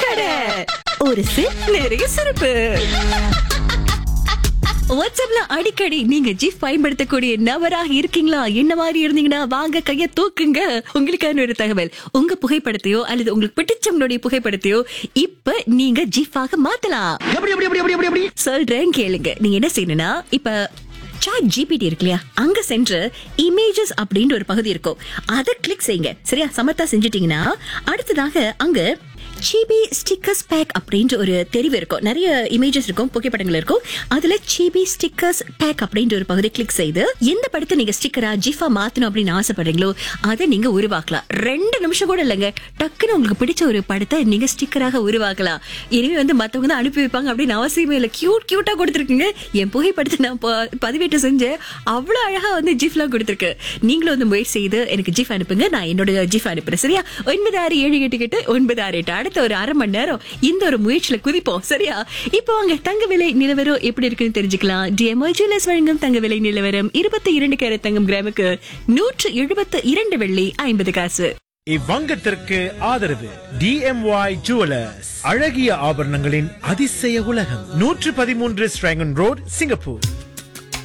கடை ஒரு சிப் நிறைய சிறப்பு வாட்ஸ்அப்ல அடிக்கடி நீங்க ஜிப் பயன்படுத்தக்கூடிய நபராக இருக்கீங்களா என்ன மாதிரி இருந்தீங்கன்னா வாங்க கைய தூக்குங்க உங்களுக்கான ஒரு தகவல் உங்க புகைப்படத்தையோ அல்லது உங்களுக்கு பிடிச்சவங்களுடைய புகைப்படத்தையோ இப்ப நீங்க ஜிஃபாக மாத்தலாம் எப்படி எப்படி எப்படி எப்படி எப்படி சொல்றேன் கேளுங்க நீங்க என்ன செய்யணும்னா இப்ப சாட் ஜிபிடி இருக்கு இல்லையா அங்க சென்று இமேஜஸ் அப்படின்ற ஒரு பகுதி இருக்கும் அதை கிளிக் செய்யுங்க சரியா சமத்தா செஞ்சிட்டீங்கன்னா அடுத்ததாக அங்க சிபி ஸ்டிக்கர்ஸ் பேக் அப்படின்ற ஒரு தெரிவு இருக்கும் நிறைய இமேஜஸ் இருக்கும் புகைப்படங்கள் இருக்கும் அதுல சிபி ஸ்டிக்கர்ஸ் பேக் அப்படின்ற ஒரு பகுதி கிளிக் செய்து எந்த படத்தை நீங்க ஸ்டிக்கரா ஜிஃபா மாத்தணும் அப்படின்னு ஆசைப்படுறீங்களோ அதை நீங்க உருவாக்கலாம் ரெண்டு நிமிஷம் கூட இல்லைங்க டக்குன்னு உங்களுக்கு பிடிச்ச ஒரு படத்தை நீங்க ஸ்டிக்கராக உருவாக்கலாம் இனிமே வந்து மத்தவங்க தான் அனுப்பி வைப்பாங்க அப்படின்னு அவசியமே இல்லை கியூட் கியூட்டா கொடுத்துருக்குங்க என் புகைப்படத்தை நான் ப- பதிவேற்று செஞ்சேன் அவ்வளவு அழகா வந்து ஜிஃப்லாம் கொடுத்துருக்கு நீங்களும் வந்து முயற்சி செய்து எனக்கு ஜிஃப் அனுப்புங்க நான் என்னோட ஜிஃப் அனுப்புறேன் சரியா ஒன்பது ஆறு ஏழு எட்டு எட்டு ஒன்பது ஆறு எட்டு அடுத்த ஒரு அரை மணி நேரம் இந்த ஒரு முயற்சியில குதிப்போம் சரியா இப்போ அங்க தங்க விலை நிலவரம் எப்படி இருக்குன்னு தெரிஞ்சுக்கலாம் டிஎம்ஓ ஜுவல்லர்ஸ் வழங்கும் தங்க விலை நிலவரம் இருபத்தி இரண்டு கேரட் தங்கம் கிராமுக்கு நூற்று எழுபத்து இரண்டு வெள்ளி ஐம்பது காசு இவ்வங்கத்திற்கு ஆதரவு டிஎம்ஒய் ஜுவலர்ஸ் அழகிய ஆபரணங்களின் அதிசய உலகம் நூற்று பதிமூன்று ஸ்ட்ராங்கன் ரோட் சிங்கப்பூர்